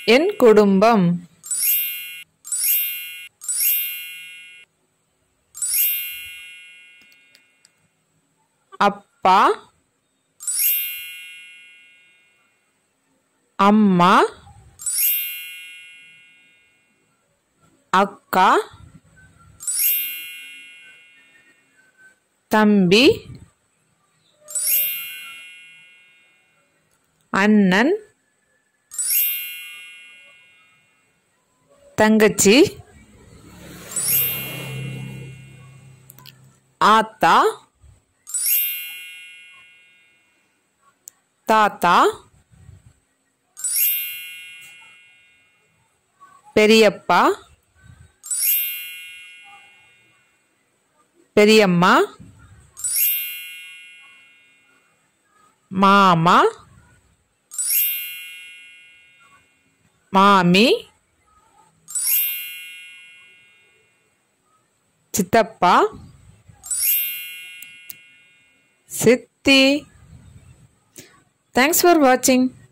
என் குடும்பம் அப்பா அம்மா அக்கா தம்பி அண்ணன் தங்கச்சி ஆத்தா தாத்தா பெரியப்பா பெரியம்மா மாமா மாமி சித்தப்பா சித்தி தேங்க்ஸ் ஃபார் வாட்சிங்